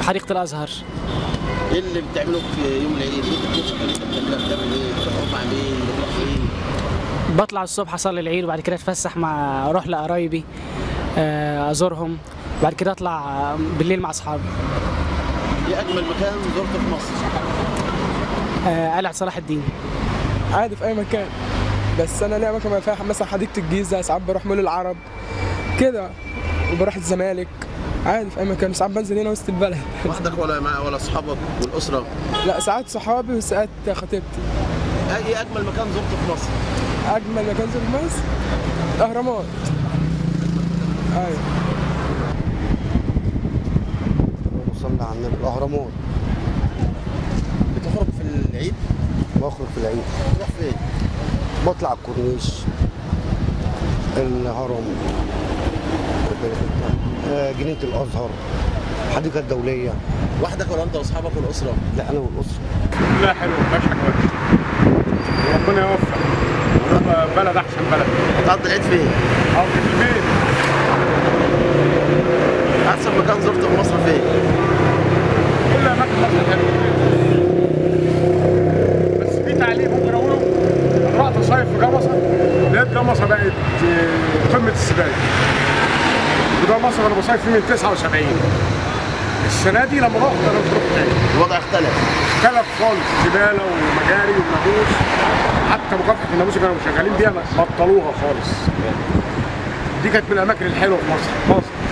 حديقه الازهر ايه اللي بتعملوه في يوم العيد؟ ايه الطقوس اللي انت بتعملها بتعمل ايه؟ بتخرج مع مين؟ بتروح فين؟ بطلع الصبح اصلي العيد وبعد كده اتفسح مع اروح لقرايبي آه، ازورهم وبعد كده اطلع بالليل مع اصحابي ايه اجمل مكان زرته في مصر؟ آه، قلعه صلاح الدين عادي في اي مكان بس انا ليا اماكن فيها مثلا حديقه الجيزه ساعات بروح مول العرب كده وبروح الزمالك عادي في اي مكان ساعات بنزل هنا وسط البلد وحدك ولا مع ولا اصحابك والاسره؟ لا ساعات صحابي وساعات خطيبتي ايه اجمل مكان زرته في مصر؟ اجمل مكان في مصر الاهرامات ايوه وصلنا على النبي الاهرامات بتخرج في العيد؟ بخرج في العيد تروح فين؟ بطلع الكورنيش الهرم آه، جنينه الازهر الحديقه الدوليه وحدك ولا انت واصحابك والاسره؟ لا انا والاسره لا حلو مفيهاش حاجه وحشه وربنا يوفق ونبقى بلد احسن بلد هتقضي العيد فين؟ او في البيت احسن مكان زرته في مصر فين؟ كل اماكن مصر حلوه بس في تعليق ممكن اقوله أنا رحت صيف في جمصه لقيت جمصه بقت آه، قمه السباق وده مصر انا بصيف فيه من 79 السنه دي لما رحت انا مش رحت تاني الوضع اختلف اختلف خالص زباله ومجاري وناموس حتى مكافحه الناموس اللي كانوا شغالين بيها بطلوها خالص دي كانت من الاماكن الحلوه في مصر مصر